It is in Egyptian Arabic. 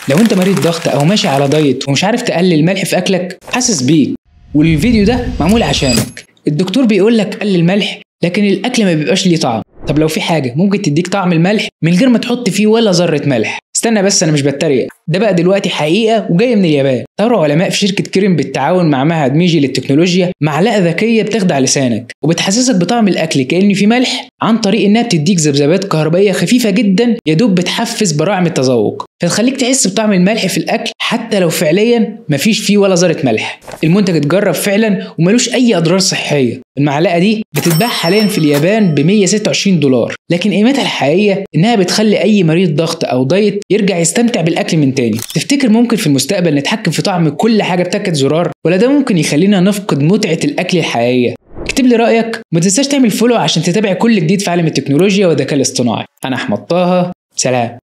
لو انت مريض ضغط او ماشي على دايت ومش عارف تقلل الملح في اكلك حاسس بيك والفيديو ده معمول عشانك الدكتور بيقول لك قلل الملح لكن الاكل ما بيبقاش ليه طعم طب لو في حاجه ممكن تديك طعم الملح من غير ما تحط فيه ولا ذره ملح استنى بس انا مش بتريق ده بقى دلوقتي حقيقه وجايه من اليابان طاروا علماء في شركه كريم بالتعاون مع معهد ميجي للتكنولوجيا معلقه ذكيه بتخدع لسانك وبتحسسك بطعم الاكل كان في ملح عن طريق انها بتديك ذبذبات كهربائيه خفيفه جدا يا دوب بتحفز براعم التذوق فتخليك تحس بطعم الملح في الاكل حتى لو فعليا مفيش فيه ولا ذره ملح المنتج اتجرب فعلا وملوش اي اضرار صحيه المعلقه دي بتتباع حاليا في اليابان ب 126 دولار لكن قيمتها الحقيقيه انها بتخلي اي مريض ضغط او دايت يرجع يستمتع بالاكل من تاني تفتكر ممكن في المستقبل نتحكم في طعم كل حاجه بتاكد زرار ولا ده ممكن يخلينا نفقد متعه الاكل الحقيقيه اكتب لي رايك وما تنساش تعمل فولو عشان تتابع كل جديد في عالم التكنولوجيا والذكاء الاصطناعي انا احمد طه سلام